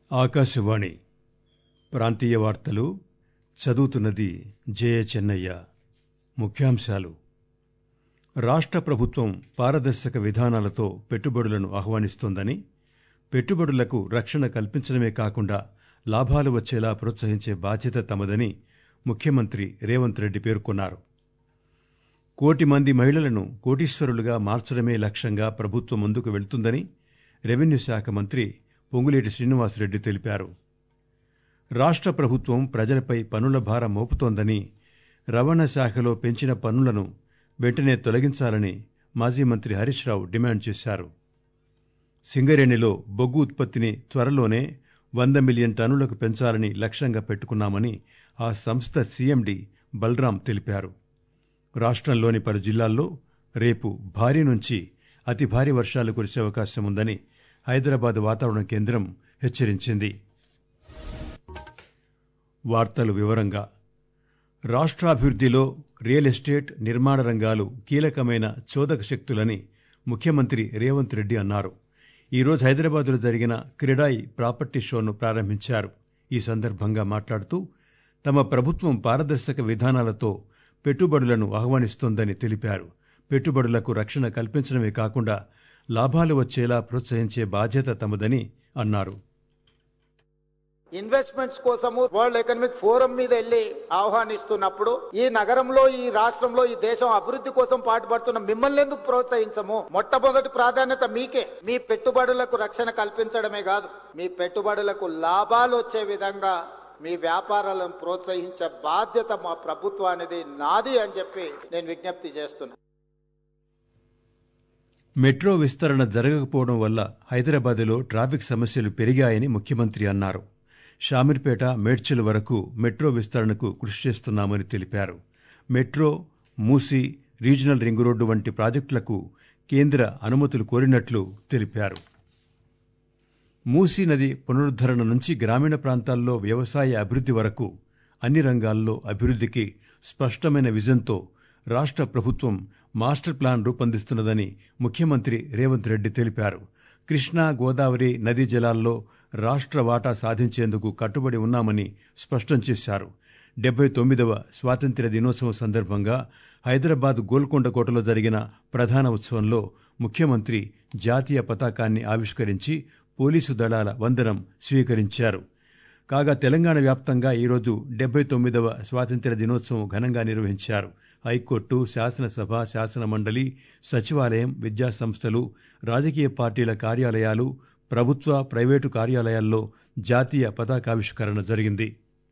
ఆకాశవాణి ప్రాంతీయ వార్తలు చదువుతున్నది జయ చెన్నయ్య ముఖ్యాంశాలు రాష్ట్ర ప్రభుత్వం పారదర్శక విధానాలతో పెట్టుబడులను ఆహ్వానిస్తోందని పెట్టుబడులకు రక్షణ కల్పించడమే కాకుండా లాభాలు వచ్చేలా ప్రోత్సహించే బాధ్యత తమదని ముఖ్యమంత్రి రేవంత్ రెడ్డి పేర్కొన్నారు కోటి మంది మహిళలను కోటీశ్వరులుగా మార్చడమే లక్ష్యంగా ప్రభుత్వం ముందుకు వెళ్తుందని రెవెన్యూ శాఖ మంత్రి పొంగులేటి శ్రీనివాసరెడ్డి తెలిపారు రాష్ట్ర ప్రభుత్వం ప్రజలపై పన్నుల భారం మోపుతోందని రవాణా శాఖలో పెంచిన పన్నులను వెంటనే తొలగించాలని మాజీ మంత్రి హరీష్ రావు డిమాండ్ చేశారు సింగరేణిలో బొగ్గు ఉత్పత్తిని త్వరలోనే వంద మిలియన్ టన్నులకు పెంచాలని లక్ష్యంగా పెట్టుకున్నామని ఆ సంస్థ సీఎండీ బలరాం తెలిపారు రాష్ట్రంలోని పలు జిల్లాల్లో రేపు భారీ నుంచి అతి భారీ వర్షాలు కురిసే అవకాశం ఉందని హైదరాబాద్ వాతావరణ కేంద్రం హెచ్చరించింది వార్తలు వివరంగా రాష్ట్రాభివృద్దిలో రియల్ ఎస్టేట్ నిర్మాణ రంగాలు కీలకమైన చోదక శక్తులని ముఖ్యమంత్రి రేవంత్ రెడ్డి అన్నారు ఈరోజు హైదరాబాద్లో జరిగిన క్రిడాయి ప్రాపర్టీ షోను ప్రారంభించారు ఈ సందర్భంగా మాట్లాడుతూ తమ ప్రభుత్వం పారదర్శక విధానాలతో పెట్టుబడులను ఆహ్వానిస్తోందని తెలిపారు పెట్టుబడులకు రక్షణ కల్పించడమే కాకుండా లాభాలు వచ్చేలా ప్రోత్సహించే బాధ్యత తమదని అన్నారు ఇన్వెస్ట్మెంట్స్ కోసము వరల్డ్ ఎకనామిక్ ఫోరం మీద వెళ్ళి ఆహ్వానిస్తున్నప్పుడు ఈ నగరంలో ఈ రాష్ట్రంలో ఈ దేశం అభివృద్ధి కోసం పాటుపడుతున్న మిమ్మల్ని ఎందుకు ప్రోత్సహించము మొట్టమొదటి ప్రాధాన్యత మీకే మీ పెట్టుబడులకు రక్షణ కల్పించడమే కాదు మీ పెట్టుబడులకు లాభాలు వచ్చే విధంగా మీ వ్యాపారాలను ప్రోత్సహించే బాధ్యత మా ప్రభుత్వానిది నాది అని చెప్పి నేను విజ్ఞప్తి చేస్తున్నా మెట్రో విస్తరణ జరగకపోవడం వల్ల హైదరాబాద్లో ట్రాఫిక్ సమస్యలు పెరిగాయని ముఖ్యమంత్రి అన్నారు షామీర్పేట మేడ్చల్ వరకు మెట్రో విస్తరణకు కృషి చేస్తున్నామని తెలిపారు metro Musi regional ring road వంటి ప్రాజెక్టులకు కేంద్ర అనుమతులు కోరినట్లు తెలిపారు మూసీ నది పునరుద్దరణ నుంచి గ్రామీణ ప్రాంతాల్లో వ్యవసాయ అభివృద్ది వరకు అన్ని రంగాల్లో అభివృద్దికి స్పష్టమైన విజన్తో రాష్ట్ర ప్రభుత్వం మాస్టర్ ప్లాన్ రూపొందిస్తున్నదని ముఖ్యమంత్రి రేవంత్ రెడ్డి తెలిపారు కృష్ణా గోదావరి నదీ జలాల్లో రాష్ట్ర వాటా సాధించేందుకు కట్టుబడి ఉన్నామని స్పష్టం చేశారు డెబ్బై తొమ్మిదవ స్వాతంత్ర్య దినోత్సవం సందర్భంగా హైదరాబాద్ గోల్కొండ కోటలో జరిగిన ప్రధాన ఉత్సవంలో ముఖ్యమంత్రి జాతీయ పతాకాన్ని ఆవిష్కరించి పోలీసు దళాల వందనం స్వీకరించారు కాగా తెలంగాణ వ్యాప్తంగా ఈరోజు డెబ్బై తొమ్మిదవ స్వాతంత్ర్య దినోత్సవం ఘనంగా నిర్వహించారు హైకోర్టు శాసనసభ శాసనమండలి సచివాలయం విద్యాసంస్థలు రాజకీయ పార్టీల కార్యాలయాలు ప్రభుత్వ ప్రైవేటు కార్యాలయాల్లో జాతీయ పతాకావిష్కరణ జరిగింది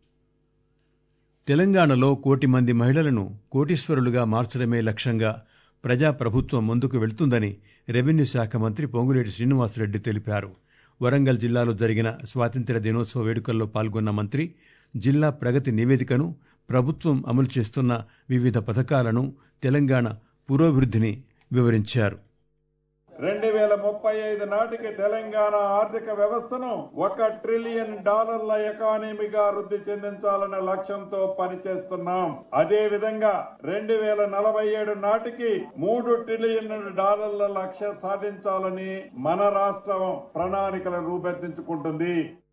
తెలంగాణలో కోటి మంది మహిళలను కోటీశ్వరులుగా మార్చడమే లక్ష్యంగా ప్రజాప్రభుత్వం ముందుకు వెళ్తుందని రెవెన్యూ శాఖ మంత్రి పొంగులేటి శ్రీనివాసరెడ్డి తెలిపారు వరంగల్ జిల్లాలో జరిగిన స్వాతంత్ర్య దినోత్సవ వేడుకల్లో పాల్గొన్న మంత్రి జిల్లా ప్రగతి నివేదికను ప్రభుత్వం అమలు చేస్తున్న వివిధ పథకాలను తెలంగాణ పురోభివృద్ధిని వివరించారు రెండు వేల ముప్పై ఐదు నాటికి తెలంగాణ ఆర్థిక వ్యవస్థను ఒక ట్రిలియన్ డాలర్ల ఎకానమీగా వృద్ధి చెందించాలనే లక్ష్యంతో పనిచేస్తున్నాం అదే విధంగా రెండు వేల నలభై ఏడు నాటికి మూడు ట్రిలియన్ డాలర్ల లక్ష్యం సాధించాలని మన రాష్ట్రం ప్రణాళికలు రూపొందించుకుంటుంది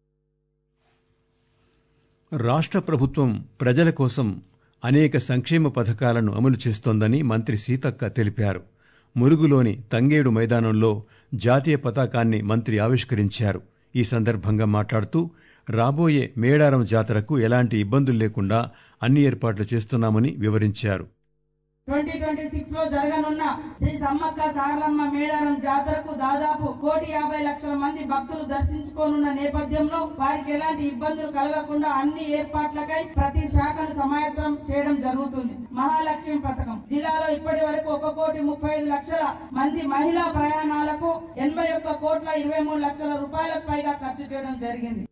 రాష్ట్ర ప్రభుత్వం ప్రజల కోసం అనేక సంక్షేమ పథకాలను అమలు చేస్తోందని మంత్రి సీతక్క తెలిపారు ములుగులోని తంగేడు మైదానంలో జాతీయ పతాకాన్ని మంత్రి ఆవిష్కరించారు ఈ సందర్భంగా మాట్లాడుతూ రాబోయే మేడారం జాతరకు ఎలాంటి ఇబ్బందులు లేకుండా అన్ని ఏర్పాట్లు చేస్తున్నామని వివరించారు ట్వంటీ ట్వంటీ సిక్స్ లో జరగనున్న శ్రీ సమ్మక్క సారలమ్మ మేడారం జాతరకు దాదాపు కోటి యాభై లక్షల మంది భక్తులు దర్శించుకోనున్న నేపథ్యంలో వారికి ఎలాంటి ఇబ్బందులు కలగకుండా అన్ని ఏర్పాట్లకై ప్రతి శాఖను సమాయత్తం చేయడం జరుగుతుంది మహాలక్ష్మి పథకం జిల్లాలో ఇప్పటి వరకు ఒక కోటి ముప్పై ఐదు లక్షల మంది మహిళా ప్రయాణాలకు ఎనభై ఒక్క కోట్ల ఇరవై మూడు లక్షల రూపాయలకు పైగా ఖర్చు చేయడం జరిగింది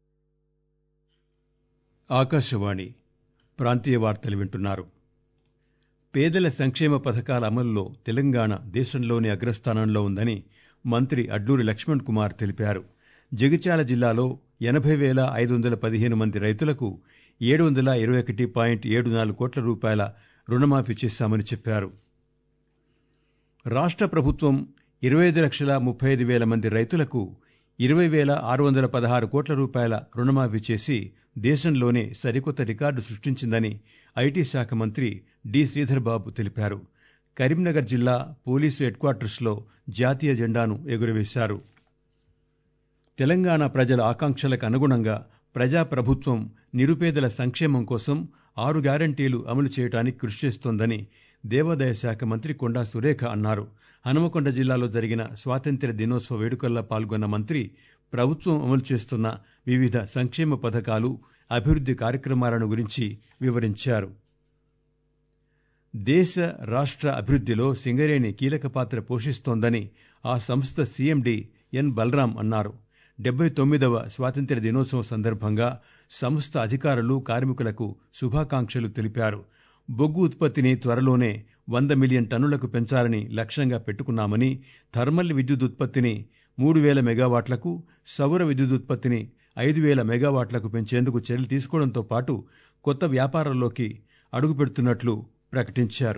ఆకాశవాణి ప్రాంతీయ వార్తలు వింటున్నారు పేదల సంక్షేమ పథకాల అమలులో తెలంగాణ దేశంలోనే అగ్రస్థానంలో ఉందని మంత్రి అడ్లూరి లక్ష్మణ్ కుమార్ తెలిపారు జగిత్యాల జిల్లాలో ఎనభై వేల ఐదు వందల పదిహేను మంది రైతులకు ఏడు వందల ఇరవై ఒకటి పాయింట్ ఏడు నాలుగు కోట్ల రూపాయల రుణమాఫీ చేశామని చెప్పారు రాష్ట్ర ప్రభుత్వం ఇరవై ఐదు లక్షల ముప్పై ఐదు వేల మంది రైతులకు ఇరవై వేల ఆరు వందల పదహారు కోట్ల రూపాయల రుణమాఫీ చేసి దేశంలోనే సరికొత్త రికార్డు సృష్టించిందని ఐటీ శాఖ మంత్రి డి శ్రీధర్ బాబు తెలిపారు కరీంనగర్ జిల్లా పోలీసు హెడ్క్వార్టర్స్లో జాతీయ జెండాను ఎగురవేశారు తెలంగాణ ప్రజల ఆకాంక్షలకు అనుగుణంగా ప్రజాప్రభుత్వం నిరుపేదల సంక్షేమం కోసం ఆరు గ్యారంటీలు అమలు చేయడానికి కృషి చేస్తోందని దేవాదాయ శాఖ మంత్రి కొండా సురేఖ అన్నారు హనుమకొండ జిల్లాలో జరిగిన స్వాతంత్ర్య దినోత్సవ వేడుకల్లో పాల్గొన్న మంత్రి ప్రభుత్వం అమలు చేస్తున్న వివిధ సంక్షేమ పథకాలు అభివృద్ది కార్యక్రమాలను గురించి వివరించారు దేశ రాష్ట్ర అభివృద్దిలో సింగరేణి కీలక పాత్ర పోషిస్తోందని ఆ సంస్థ సీఎండీ ఎన్ బలరాం అన్నారు డెబ్బై తొమ్మిదవ స్వాతంత్ర్య దినోత్సవం సందర్భంగా సంస్థ అధికారులు కార్మికులకు శుభాకాంక్షలు తెలిపారు బొగ్గు ఉత్పత్తిని త్వరలోనే వంద మిలియన్ టన్నులకు పెంచాలని లక్ష్యంగా పెట్టుకున్నామని థర్మల్ విద్యుత్ ఉత్పత్తిని మూడు వేల మెగావాట్లకు సౌర విద్యుత్ ఉత్పత్తిని ఐదు వేల మెగావాట్లకు పెంచేందుకు చర్యలు తీసుకోవడంతో పాటు కొత్త వ్యాపారాల్లోకి అడుగుపెడుతున్నట్లు ప్రకటించారు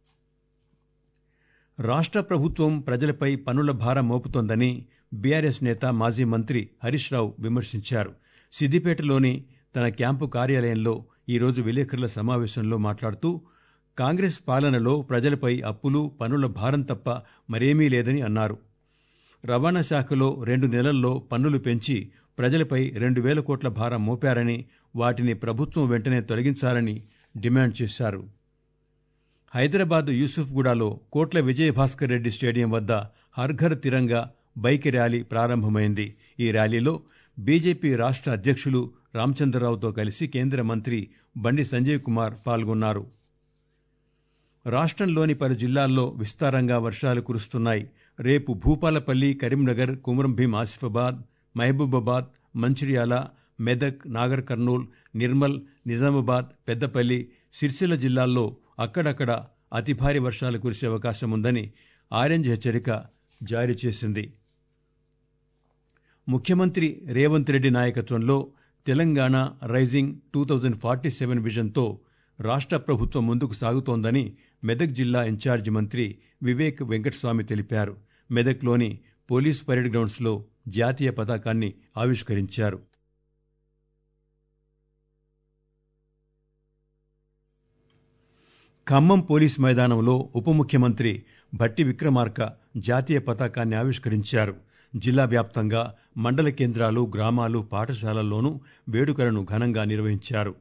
రాష్ట్ర ప్రభుత్వం ప్రజలపై పనుల భారం మోపుతోందని బీఆర్ఎస్ నేత మాజీ మంత్రి హరీష్ రావు విమర్శించారు సిద్దిపేటలోని తన క్యాంపు కార్యాలయంలో ఈరోజు విలేకరుల సమావేశంలో మాట్లాడుతూ కాంగ్రెస్ పాలనలో ప్రజలపై అప్పులు పనుల భారం తప్ప మరేమీ లేదని అన్నారు రవాణా శాఖలో రెండు నెలల్లో పన్నులు పెంచి ప్రజలపై రెండు వేల కోట్ల భారం మోపారని వాటిని ప్రభుత్వం వెంటనే తొలగించాలని డిమాండ్ చేశారు హైదరాబాద్ యూసుఫ్గూడలో కోట్ల విజయభాస్కర్ రెడ్డి స్టేడియం వద్ద హర్ఘర్ తిరంగా బైక్ ర్యాలీ ప్రారంభమైంది ఈ ర్యాలీలో బీజేపీ రాష్ట్ర అధ్యక్షులు రామచంద్రరావుతో కలిసి కేంద్ర మంత్రి బండి సంజయ్ కుమార్ పాల్గొన్నారు రాష్ట్రంలోని పలు జిల్లాల్లో విస్తారంగా వర్షాలు కురుస్తున్నాయి రేపు భూపాలపల్లి కరీంనగర్ కుమరంభీం ఆసిఫాబాద్ మహబూబాబాద్ మంచిర్యాల మెదక్ నాగర్ కర్నూల్ నిర్మల్ నిజామాబాద్ పెద్దపల్లి సిరిసిల్ల జిల్లాల్లో అక్కడక్కడ అతి భారీ వర్షాలు కురిసే అవకాశం ఉందని ఆరెంజ్ హెచ్చరిక జారీ చేసింది ముఖ్యమంత్రి రేవంత్ రెడ్డి నాయకత్వంలో Telangana rising two thousand forty seven విజన్తో రాష్ట్ర ప్రభుత్వం ముందుకు సాగుతోందని మెదక్ జిల్లా ఇన్ఛార్జి మంత్రి వివేక్ వెంకటస్వామి తెలిపారు మెదక్లోని పోలీస్ పరేడ్ గ్రౌండ్స్లో జాతీయ పతాకాన్ని ఆవిష్కరించారు ఖమ్మం పోలీస్ మైదానంలో ఉప ముఖ్యమంత్రి భట్టి విక్రమార్క జాతీయ పతాకాన్ని ఆవిష్కరించారు జిల్లా వ్యాప్తంగా మండల కేంద్రాలు గ్రామాలు పాఠశాలల్లోనూ వేడుకలను ఘనంగా నిర్వహించారు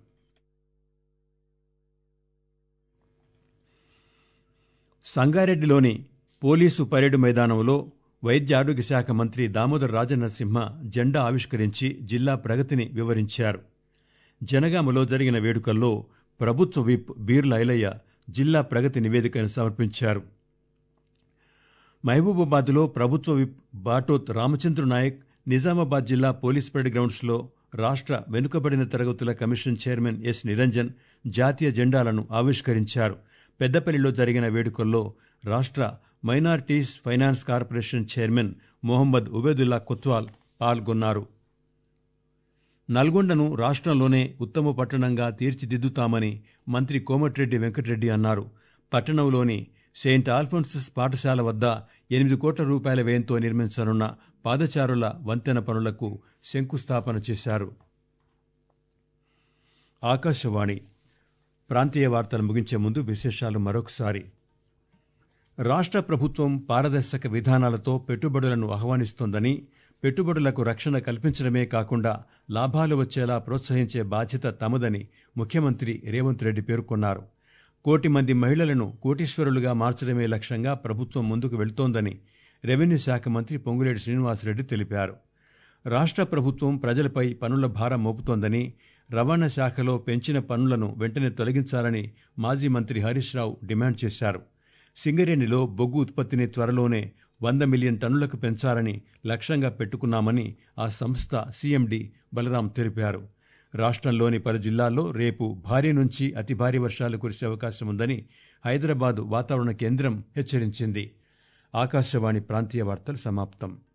సంగారెడ్డిలోని పోలీసు పరేడ్ మైదానంలో వైద్య ఆరోగ్య శాఖ మంత్రి దామోదర్ రాజనరసింహ జెండా ఆవిష్కరించి జిల్లా ప్రగతిని వివరించారు జనగామలో జరిగిన వేడుకల్లో ప్రభుత్వ విప్ బీర్ల ఐలయ్య జిల్లా ప్రగతి నివేదికను సమర్పించారు మహబూబాబాద్లో ప్రభుత్వ విప్ బాటోత్ రామచంద్ర నాయక్ నిజామాబాద్ జిల్లా పోలీస్ పరేడ్ గ్రౌండ్స్లో రాష్ట్ర వెనుకబడిన తరగతుల కమిషన్ చైర్మన్ ఎస్ నిరంజన్ జాతీయ జెండాలను ఆవిష్కరించారు పెద్దపల్లిలో జరిగిన వేడుకల్లో రాష్ట్ర minorities finance corporation chairman Mohammed Ubedullah Kotwal పాల్గొన్నారు నల్గొండను రాష్ట్రంలోనే ఉత్తమ పట్టణంగా తీర్చిదిద్దుతామని మంత్రి కోమటిరెడ్డి వెంకటరెడ్డి అన్నారు పట్టణంలోని సెయింట్ ఆల్ఫోన్సస్ పాఠశాల వద్ద ఎనిమిది కోట్ల రూపాయల వ్యయంతో నిర్మించనున్న పాదచారుల వంతెన పనులకు శంకుస్థాపన చేశారు ఆకాశవాణి ప్రాంతీయ వార్తలు ముగించే ముందు విశేషాలు మరొకసారి రాష్ట్ర ప్రభుత్వం పారదర్శక విధానాలతో పెట్టుబడులను ఆహ్వానిస్తోందని పెట్టుబడులకు రక్షణ కల్పించడమే కాకుండా లాభాలు వచ్చేలా ప్రోత్సహించే బాధ్యత తమదని ముఖ్యమంత్రి రేవంత్ రెడ్డి పేర్కొన్నారు కోటి మంది మహిళలను కోటీశ్వరులుగా మార్చడమే లక్ష్యంగా ప్రభుత్వం ముందుకు వెళ్తోందని రెవెన్యూ శాఖ మంత్రి పొంగులేటి శ్రీనివాసరెడ్డి తెలిపారు రాష్ట్ర ప్రభుత్వం ప్రజలపై పనుల భారం మోపుతోందని రవాణా శాఖలో పెంచిన పన్నులను వెంటనే తొలగించాలని మాజీ మంత్రి హరీష్ రావు డిమాండ్ చేశారు సింగరేణిలో బొగ్గు ఉత్పత్తిని త్వరలోనే వంద మిలియన్ టన్నులకు పెంచాలని లక్ష్యంగా పెట్టుకున్నామని ఆ సంస్థ సీఎండీ బలరాం తెలిపారు రాష్ట్రంలోని పలు జిల్లాల్లో రేపు భారీ నుంచి అతి భారీ వర్షాలు కురిసే అవకాశం ఉందని హైదరాబాద్ వాతావరణ కేంద్రం హెచ్చరించింది ఆకాశవాణి ప్రాంతీయ వార్తలు సమాప్తం